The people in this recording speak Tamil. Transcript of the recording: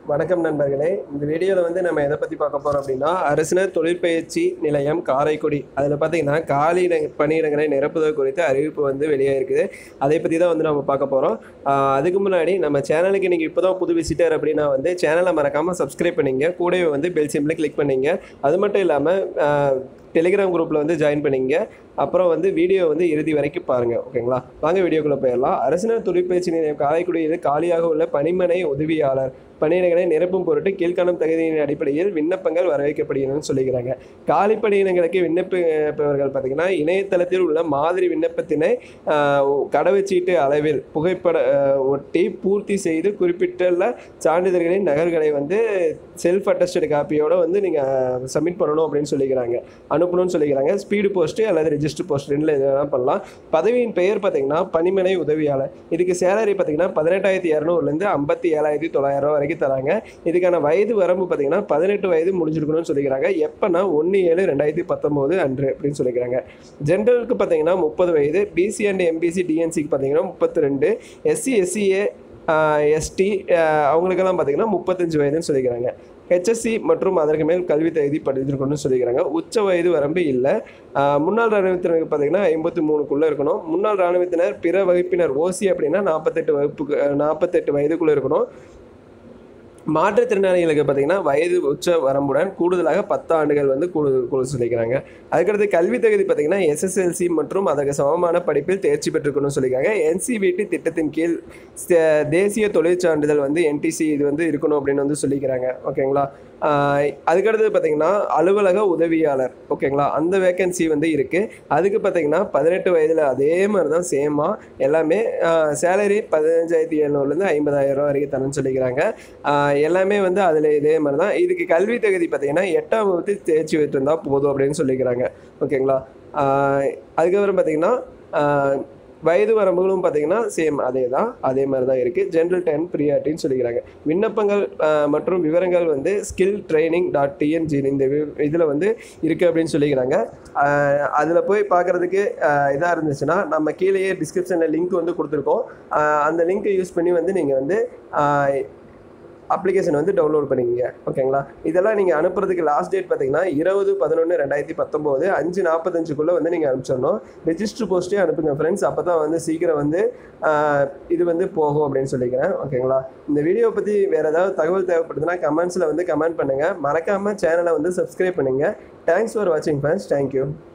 வணக்கம் நண்பர்களே இந்த வீடியோவில் வந்து நம்ம எதை பற்றி பார்க்க போகிறோம் அப்படின்னா அரசினர் தொழிற்பயிற்சி நிலையம் காரைக்குடி அதில் பார்த்தீங்கன்னா காலி இட- பணியிடங்களை நிரப்புதல் குறித்த அறிவிப்பு வந்து வெளியே இருக்குது அதை பற்றி தான் வந்து நம்ம பார்க்க போகிறோம் அதுக்கு முன்னாடி நம்ம சேனலுக்கு நீங்கள் இப்போ தான் புது விசிட்டர் அப்படின்னா வந்து சேனலை மறக்காமல் சப்ஸ்கிரைப் பண்ணிங்க கூடவே வந்து பெல் சிம்பிளை கிளிக் பண்ணிங்க அது மட்டும் இல்லாமல் டெலிகிராம் குரூப்பில் வந்து ஜாயின் பண்ணிங்க அப்புறம் வந்து வீடியோ வந்து இறுதி வரைக்கும் பாருங்கள் ஓகேங்களா வாங்க வீடியோக்குள்ளே போயிடலாம் அரசினர் தொழிற்பயிற்சி நிலையம் காரைக்குடியில் காலியாக உள்ள பணிமனை உதவியாளர் பணியிடங்களை நிரப்பும் பொருட்டு கீழ்காணும் தகுதியின் அடிப்படையில் விண்ணப்பங்கள் வரவேற்கப்படுகிறதுன்னு சொல்லிக்கிறாங்க காலி பணியிடங்களுக்கு விண்ணப்பிப்பவர்கள் பார்த்தீங்கன்னா இணையதளத்தில் உள்ள மாதிரி விண்ணப்பத்தினை ஆஹ், கடவுச்சீட்டு அளவில் புகைப்பட ஆஹ், ஒட்டி பூர்த்தி செய்து குறிப்பிட்டுள்ள சான்றிதழ்களின் நகல்களை வந்து செல்ஃப் அட்டஸ்டட் காப்பியோட வந்து நீங்கள் சப்மிட் பண்ணணும் அப்படின்னு சொல்லிக்கிறாங்க அனுப்பணும்னு சொல்லிக்கிறாங்க ஸ்பீடு போஸ்ட்டு அல்லது ரெஜிஸ்டர் போஸ்ட் ரெண்டில் எது வேணால் பண்ணலாம் பதவியின் பெயர் பார்த்தீங்கன்னா பணிமனை உதவியாளர் இதுக்கு சேலரி பார்த்தீங்கன்னா பதினெட்டாயிரத்தி இரநூறுலேருந்து ஐம்பத்தி ஏழாயிரத்தி தொள்ளாயிரம் ரூபா வரைக்கும் தராங்க இதுக்கான வயது வரம்பு பார்த்தீங்கன்னா பதினெட்டு வயது முடிஞ்சிருக்கணும்னு சொல்லிக்கிறாங்க எப்போனா ஒன்று ஏழு ரெண்டாயிரத்தி பத்தொம்போது அன்று அப்படின்னு சொல்லிக்கிறாங்க ஜென்ரலுக்கு பார்த்தீங்கன்னா முப்பது வயது பிசி அண்ட் எம்பிசி டிஎன்சிக்கு பார்த்தீங்கன்னா முப்பத்தி ரெண்டு எஸ்சி எஸ்சிஏ எஸ்டி அவங்களுக்கெல்லாம் பார்த்தீங்கன்னா முப்பத்தஞ்சு வயதுன்னு சொல்லிக்கிறாங்க ஹெச்எஸ்சி மற்றும் அதற்கு மேல் கல்வி தகுதி படிச்சிருக்கணும்னு சொல்லிக்கிறாங்க உச்ச வயது வரம்பு இல்லை ஆஹ் முன்னாள் இராணுவத்தினருக்கு பார்த்தீங்கன்னா ஐம்பத்தி மூணுக்குள்ளே இருக்கணும் முன்னாள் இராணுவத்தினர் பிற வகுப்பினர் ஓசி அப்படின்னா நாற்பத்தெட்டு வகுப்புக்கு நாற்பத்தெட்டு வயதுக்குள்ளே இருக்கணும் மாற்றுத்திறனாளிகளுக்கு பார்த்தீங்கன்னா வயது உச்ச வரம்புடன் கூடுதலாக பத்து ஆண்டுகள் வந்து கூடு கூடு சொல்லிக்கிறாங்க அதுக்கடுத்து கல்வி தகுதி பார்த்தீங்கன்னா எஸ்எஸ்எல்சி மற்றும் அதற்கு சமமான படிப்பில் தேர்ச்சி பெற்றிருக்கணும்னு சொல்லியிருக்காங்க என்சிவிடி திட்டத்தின் கீழ் ச- தேசிய தொழிற்சான்றிதழ் வந்து என்டிசி இது வந்து இருக்கணும் அப்படின்னு வந்து சொல்லிக்கிறாங்க ஓகேங்களா ஆஹ் அதுக்கடுத்து பார்த்தீங்கன்னா அலுவலக உதவியாளர் ஓகேங்களா அந்த வேகன்சி வந்து இருக்குது அதுக்கு பார்த்தீங்கன்னா பதினெட்டு வயதில் அதே மாதிரி தான் சேமாக எல்லாமே சேலரி பதினஞ்சாயிரத்தி எழுநூறுலேருந்து ஐம்பதாயிரம் ரூபா வரைக்கும் தரேன்னு சொல்லிக்கிறாங்க ஆஹ் எல்லாமே வந்து அதில் இதே மாதிரி தான் இதுக்கு கல்வி தகுதி பார்த்தீங்கன்னா எட்டாம் வகுப்பு தேர்ச்சி பெற்றிருந்தா போதும் அப்படின்னு சொல்லிக்கிறாங்க ஓகேங்களா ஆஹ் அதுக்கப்புறம் பார்த்தீங்கன்னா ஆஹ் வயது வரம்புகளும் பார்த்தீங்கன்னா சேம் அதே தான் அதே மாதிரி தான் இருக்குது ஜென்ரல் டென் ப்ரியாரிட்டின்னு சொல்லிக்கிறாங்க விண்ணப்பங்கள் ஆஹ் மற்றும் விவரங்கள் வந்து ஸ்கில் ட்ரைனிங் டாட் டிஎன்ஜி இந்த இதில் வந்து இருக்குது அப்படின்னு சொல்லிக்கிறாங்க அதில் போய் பார்க்குறதுக்கு இதாக இருந்துச்சுன்னா நம்ம கீழேயே டிஸ்கிரிப்ஷனில் லிங்க் வந்து கொடுத்துருக்கோம் ஆஹ் அந்த லிங்க்கை யூஸ் பண்ணி வந்து நீங்கள் வந்து அப்ளிகேஷன் வந்து டவுன்லோட் பண்ணிக்கங்க ஓகேங்களா இதெல்லாம் நீங்கள் அனுப்புறதுக்கு லாஸ்ட் டேட் பார்த்தீங்கன்னா இருபது பதினொன்று ரெண்டாயிரத்தி பத்தொம்போது அஞ்சு நாற்பத்தஞ்சுக்குள்ளே வந்து நீங்கள் அனுப்பிச்சிடணும் ரெஜிஸ்டர் போஸ்ட்டே அனுப்புங்க ஃப்ரெண்ட்ஸ் அப்போ தான் வந்து சீக்கிரம் வந்து ஆஹ், இது வந்து போகும் அப்படின்னு சொல்லிக்கிறேன் ஓகேங்களா இந்த வீடியோ பற்றி வேறு ஏதாவது தகவல் தேவைப்படுதுன்னா கமெண்ட்ஸில் வந்து கமெண்ட் பண்ணுங்கள் மறக்காமல் சேனலை வந்து சப்ஸ்கிரைப் பண்ணுங்கள் தேங்க்ஸ் ஃபார் வாட்சிங் ஃப்ரெண்ட்ஸ் தேங்க்யூ